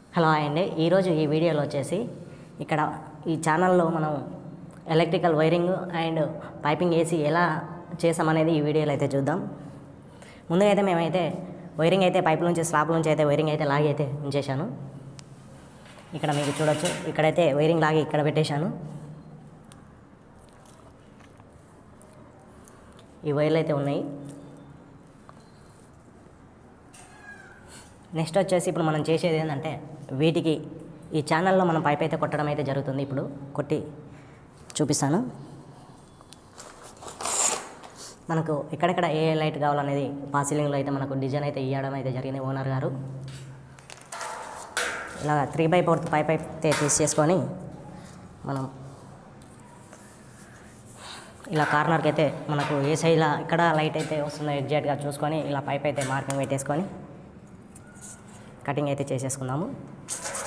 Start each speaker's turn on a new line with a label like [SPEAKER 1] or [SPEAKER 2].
[SPEAKER 1] hello అండి ఈరోజు ఈ వీడియోలో వచ్చేసి ఇక్కడ ఈ ఛానల్లో మనం ఎలక్ట్రికల్ వైరింగ్ అండ్ పైపింగ్ వేసి ఎలా చేసామనేది ఈ వీడియోలో అయితే చూద్దాం ముందుగా అయితే మేమైతే వైరింగ్ అయితే పైప్ నుంచి స్లాబ్ నుంచి అయితే వైరింగ్ అయితే లాగి అయితే ఉంచేశాను ఇక్కడ మీకు చూడొచ్చు ఇక్కడైతే వైరింగ్ లాగి ఇక్కడ పెట్టేశాను ఈ వైర్లు అయితే ఉన్నాయి నెక్స్ట్ వచ్చేసి ఇప్పుడు మనం చేసేది ఏంటంటే వీటికి ఈ ఛానల్లో మనం పైప్ అయితే కొట్టడం అయితే జరుగుతుంది ఇప్పుడు కొట్టి చూపిస్తాను మనకు ఎక్కడెక్కడ ఏ లైట్ కావాలనేది పాసిలింగ్లో అయితే మనకు డిజైన్ అయితే ఇవ్వడం అయితే జరిగింది ఓనర్ గారు ఇలా త్రీ బై ఫోర్త్ పైప్ అయితే తీసి చేసుకొని మనం ఇలా కార్నర్కి అయితే మనకు ఏ సైడ్లో ఇక్కడ లైట్ అయితే వస్తుందో ఎగ్జాక్ట్గా చూసుకొని ఇలా పైప్ అయితే మార్కింగ్ పెట్టేసుకొని కటింగ్ అయితే చేసేసుకుందాము